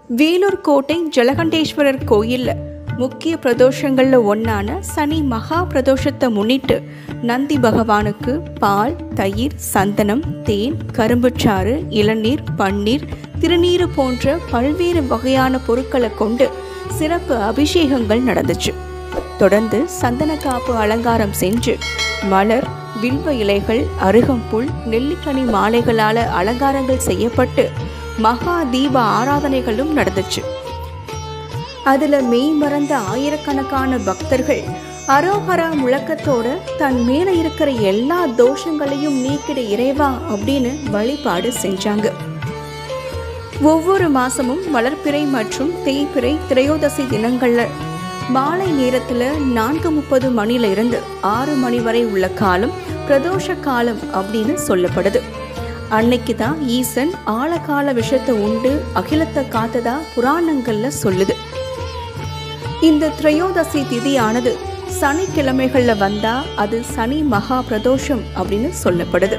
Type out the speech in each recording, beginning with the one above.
வேலூர் கோட்டை ஜலகண்டேஸ்வரர் கோயிலில் முக்கிய பிரதோஷங்களில் ஒன்றான சனி மகா பிரதோஷத்தை முன்னிட்டு நந்தி பகவானுக்கு பால் தயிர் சந்தனம் தேன் கரும்புச்சாறு இளநீர் பன்னீர் திருநீறு போன்ற பல்வேறு வகையான பொருட்களை கொண்டு சிறப்பு அபிஷேகங்கள் நடந்துச்சு தொடர்ந்து சந்தன காப்பு அலங்காரம் செஞ்சு மலர் வில்வ இலைகள் அருகம்புல் நெல்லிக்கனி மாலைகளால் அலங்காரங்கள் செய்யப்பட்டு மகா தீப ஆராதனைகளும் நடந்துச்சு அதுல மெய் மறந்த ஆயிரக்கணக்கான பக்தர்கள் அரோஹரா முழக்கத்தோட தன் மேல இருக்கிற எல்லா தோஷங்களையும் நீக்கிட இறைவா அப்படின்னு வழிபாடு செஞ்சாங்க ஒவ்வொரு மாசமும் வளர்ப்பிறை மற்றும் தேய்பிறை திரையோதசி தினங்கள்ல மாலை நேரத்துல நான்கு முப்பது மணில இருந்து ஆறு மணி வரை உள்ள காலம் பிரதோஷ காலம் அப்படின்னு சொல்லப்படுது அன்னைக்கு தான் ஈசன் ஆழகால விஷத்தை உண்டு அகிலத்தை காத்ததா புராணங்கள்ல சொல்லுது இந்த திரையோதசி திதியானது சனிக்கிழமைகள்ல வந்தா அது சனி மகா பிரதோஷம் அப்படின்னு சொல்லப்படுது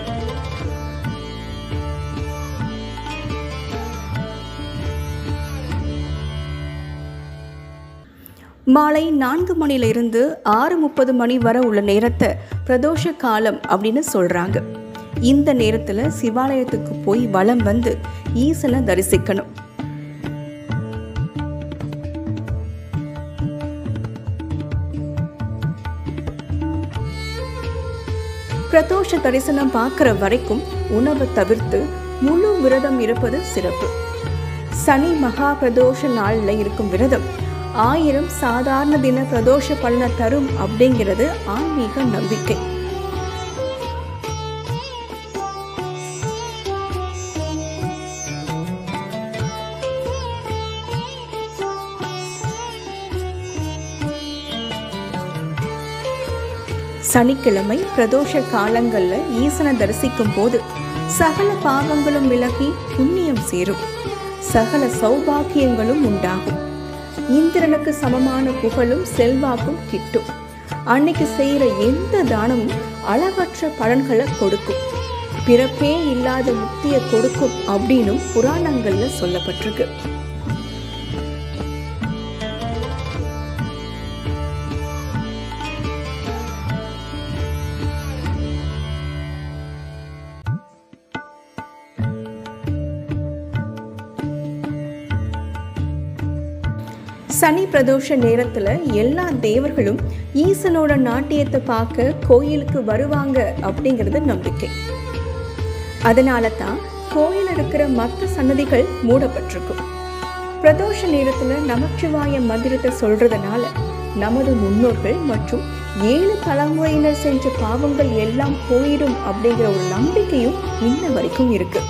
மாலை நான்கு மணிலிருந்து ஆறு முப்பது மணி வரை உள்ள நேரத்தை பிரதோஷ காலம் அப்படின்னு சொல்றாங்க இந்த நேரத்துல சிவாலயத்துக்கு போய் வலம் வந்து ஈசனை தரிசிக்கணும் பிரதோஷ தரிசனம் பார்க்குற வரைக்கும் உணவை தவிர்த்து முழு விரதம் இருப்பது சிறப்பு சனி மகா பிரதோஷ நாளில் இருக்கும் விரதம் ஆயிரம் சாதாரண தின பிரதோஷ பலனை தரும் அப்படிங்கிறது ஆன்மீக நம்பிக்கை சனிக்கிழமை பிரதோஷ காலங்கள்ல ஈசனை தரிசிக்கும் போது சகல பாவங்களும் விலகி புண்ணியம் சேரும் சகல சௌபாக்கியங்களும் உண்டாகும் இந்திரனுக்கு சமமான புகழும் செல்வாக்கும் கிட்டும் அன்னைக்கு செய்யற எந்த தானமும் அளவற்ற பலன்களை கொடுக்கும் பிறப்பே இல்லாத முக்தியை கொடுக்கும் அப்படின்னும் புராணங்கள்ல சொல்லப்பட்டிருக்கு சனி பிரதோஷ நேரத்துல எல்லா தேவர்களும் ஈசனோட நாட்டியத்தை பார்க்க கோயிலுக்கு வருவாங்க அப்படிங்கிறது நம்பிக்கை அதனால தான் கோயில் இருக்கிற மற்ற சன்னதிகள் மூடப்பட்டிருக்கும் பிரதோஷ நேரத்துல நமச்சிவாய மந்திரத்தை சொல்றதுனால நமது முன்னோர்கள் மற்றும் ஏழு தலைமுறையினர் செஞ்ச பாவங்கள் எல்லாம் போயிடும் அப்படிங்கிற ஒரு நம்பிக்கையும் இன்ன வரைக்கும் இருக்கு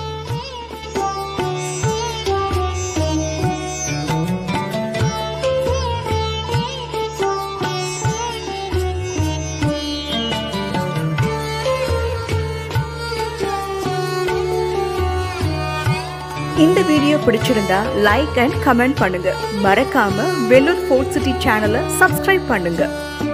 இந்த வீடியோ பிடிச்சிருந்தா லைக் அண்ட் கமெண்ட் பண்ணுங்க மறக்காம வெல்லூர் ஃபோர்ட் சிட்டி சேனலை சப்ஸ்கிரைப் பண்ணுங்க